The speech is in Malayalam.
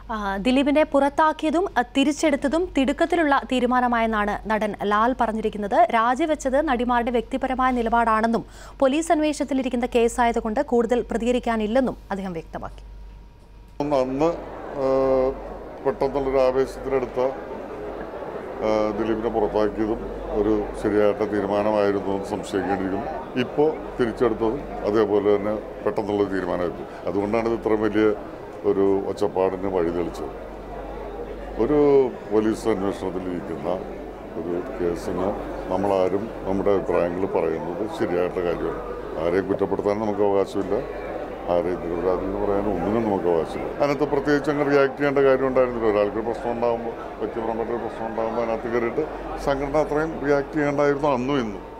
ആ, ദിലീപിനെ പുറത്താക്കിയതും അ, തിരിച്ചെടുത്തതും തിടുക്കത്തിലുള്ള തീരുമാനമായെന്നാണ് നടൻ ലാൽ പറഞ്ഞിരിക്കുന്നത് രാജിവെച്ചത് നടിമാരുടെ വ്യക്തിപരമായ നിലപാടാണെന്നും പോലീസ് അന്വേഷണത്തിലിരിക്കുന്ന കേസായതുകൊണ്ട് കൂടുതൽ പ്രതികരിക്കാനില്ലെന്നും അദ്ദേഹം വ്യക്തമാക്കി ഒന്ന് അന്ന് ആ, പെട്ടെന്നുള്ളൊരു ആവേശത്തിലെടുത്ത ആ, ദിലീപിനെ പുറത്താക്കിയതും ഒരു ശരിയായിട്ട തീരുമാനമായിരുന്നു എന്ന് സംശയിക്കേണ്ടിയിരിക്കുന്നു ഇപ്പോൾ തിരിച്ചെടുത്തതും അതേപോലെ തന്നെ പെട്ടെന്നുള്ള തീരുമാനമായിരുന്നു അതുകൊണ്ടാണ് ഇത് ഇത്ര വലിയ ഒരു ഒച്ചപ്പാടിന് വഴി തെളിച്ചത് ഒരു പോലീസ് അന്വേഷണത്തിലിരിക്കുന്ന ഒരു കേസിന് നമ്മളാരും നമ്മുടെ അഭിപ്രായങ്ങൾ പറയുന്നത് ശരിയായിട്ട കാര്യമാണ് ആരെയും കുറ്റപ്പെടുത്താൻ നമുക്ക് അവകാശമില്ല ആരെയും നിരപരാധി എന്ന് പറയാൻ ഒന്നിനും നമുക്ക് അവകാശമില്ല അതിനകത്ത് പ്രത്യേകിച്ച് അങ്ങ് റിയാക്ട് ചെയ്യേണ്ട കാര്യം ഉണ്ടായിരുന്നില്ല ഒരാൾക്ക് പ്രശ്നം ഉണ്ടാകുമ്പോൾ വ്യക്തിപരമായിട്ടൊരു പ്രശ്നം ഉണ്ടാകുമ്പോൾ അതിനകത്ത് കയറിയിട്ട് സംഘടന അത്രയും റിയാക്ട് ചെയ്യേണ്ടായിരുന്നു അന്നും ഇന്നും